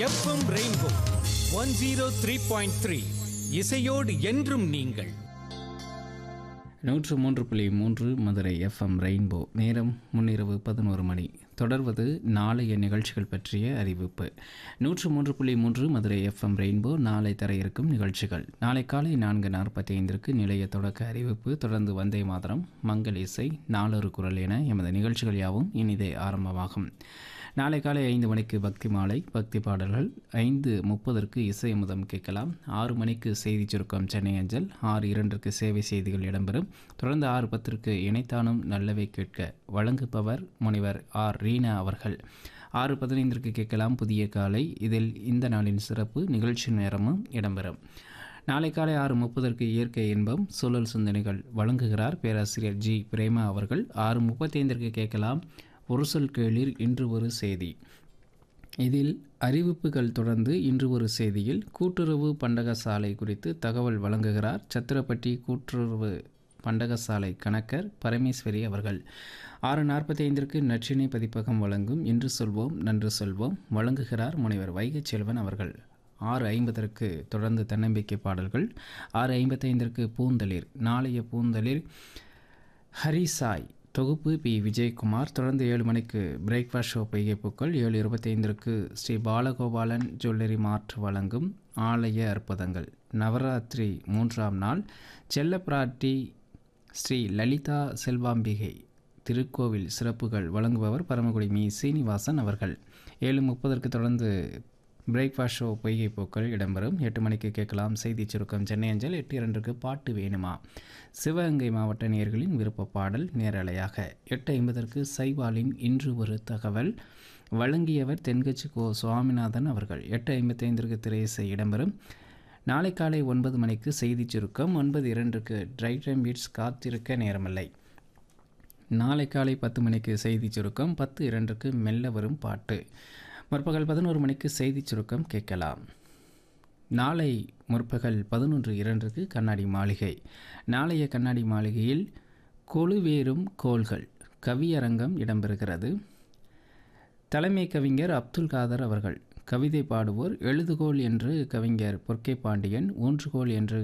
FM rainbow one zero three point three இசையோடு என்றும் நீங்கள் நூற்று மூன்று புள்ளி மூன்று மதுரை எஃப்எம் ரெயின்போ நேரம் முன்னிரவு பதினோரு மணி தொடர்வது நாளைய நிகழ்ச்சிகள் பற்றிய அறிவிப்பு நூற்று மூன்று புள்ளி மூன்று மதுரை எஃப்எம் ரெயின்போ நாளை தர இருக்கும் நிகழ்ச்சிகள் நாளை காலை நான்கு நாற்பத்தி ஐந்திற்கு நிலைய தொடக்க அறிவிப்பு தொடர்ந்து வந்தே மாதரம் மங்கள் இசை நாளொரு குரல் என எமது நிகழ்ச்சிகள் யாவும் இனிதே ஆரம்பமாகும் நாளை காலை ஐந்து மணிக்கு பக்தி மாலை பக்தி பாடல்கள் ஐந்து முப்பதற்கு இசை முதம் கேட்கலாம் ஆறு மணிக்கு செய்தி சுருக்கம் சென்னை அஞ்சல் ஆறு இரண்டிற்கு சேவை செய்திகள் இடம்பெறும் தொடர்ந்து ஆறு பத்திற்கு இணைத்தானும் நல்லவை கேட்க வழங்குபவர் முனைவர் ஆர் ரீனா அவர்கள் ஆறு பதினைந்திற்கு கேட்கலாம் புதிய காலை இதில் இந்த நாளின் சிறப்பு நிகழ்ச்சி நேரமும் இடம்பெறும் நாளை காலை ஆறு முப்பதற்கு இயற்கை இன்பம் சூழல் சிந்தனைகள் வழங்குகிறார் பேராசிரியர் ஜி பிரேமா அவர்கள் ஆறு முப்பத்தைந்திற்கு கேட்கலாம் ஒரு சொல் கேளிர் இன்று ஒரு செய்தி இதில் அறிவிப்புகள் தொடர்ந்து இன்று ஒரு செய்தியில் கூட்டுறவு பண்டகசாலை குறித்து தகவல் வழங்குகிறார் சத்திரப்பட்டி கூட்டுறவு பண்டகசாலை கணக்கர் பரமேஸ்வரி அவர்கள் ஆறு நாற்பத்தி ஐந்திற்கு நற்றினை பதிப்பகம் வழங்கும் இன்று சொல்வோம் நன்று சொல்வோம் வழங்குகிறார் முனைவர் வைகை செல்வன் அவர்கள் ஆறு ஐம்பதற்கு தொடர்ந்து தன்னம்பிக்கை பாடல்கள் ஆறு ஐம்பத்தைந்திற்கு பூந்தளிர் நாளைய பூந்தளிர் ஹரிசாய் தொகுப்பு பி விஜயகுமார் தொடர்ந்து ஏழு மணிக்கு பிரேக்ஃபாஸ்ட் ஷோ பொய்கைப்பூக்கள் ஏழு இருபத்தைந்திற்கு ஸ்ரீ பாலகோபாலன் ஜுவல்லரி மார்ட் வழங்கும் ஆலய அற்புதங்கள் நவராத்திரி மூன்றாம் நாள் செல்லப்பிராட்டி ஸ்ரீ லலிதா செல்வாம்பிகை திருக்கோவில் சிறப்புகள் வழங்குபவர் பரமக்குடி மீ சீனிவாசன் அவர்கள் ஏழு முப்பதற்கு தொடர்ந்து பிரேக்ஃபாஸ்ட் ஷோ பொய்கை பூக்கள் இடம்பெறும் எட்டு மணிக்கு கேட்கலாம் செய்தி சுருக்கம் சென்னை அஞ்சல் எட்டு இரண்டுக்கு பாட்டு வேணுமா சிவகங்கை மாவட்ட நேர்களின் விருப்ப பாடல் நேரலையாக எட்டு ஐம்பதற்கு சைவாலின் இன்று ஒரு தகவல் வழங்கியவர் தென்கட்சி கோ சுவாமிநாதன் அவர்கள் எட்டு ஐம்பத்தைந்திற்கு திரையிசை இடம்பெறும் நாளை காலை ஒன்பது மணிக்கு செய்தி சுருக்கம் ஒன்பது இரண்டுக்கு ட்ரை டைம் பீட்ஸ் காத்திருக்க நேரமில்லை நாளை காலை பத்து மணிக்கு செய்தி சுருக்கம் பத்து இரண்டுக்கு மெல்ல வரும் பாட்டு முற்பகல் பதினோரு மணிக்கு செய்தி சுருக்கம் கேட்கலாம் நாளை முற்பகல் பதினொன்று இரண்டுக்கு கண்ணாடி மாளிகை நாளைய கண்ணாடி மாளிகையில் கொழுவேறும் கோள்கள் கவியரங்கம் இடம்பெறுகிறது தலைமை கவிஞர் அப்துல் காதர் அவர்கள் கவிதை பாடுவோர் எழுதுகோல் என்று கவிஞர் பொற்கை பாண்டியன் ஊன்றுகோல் என்று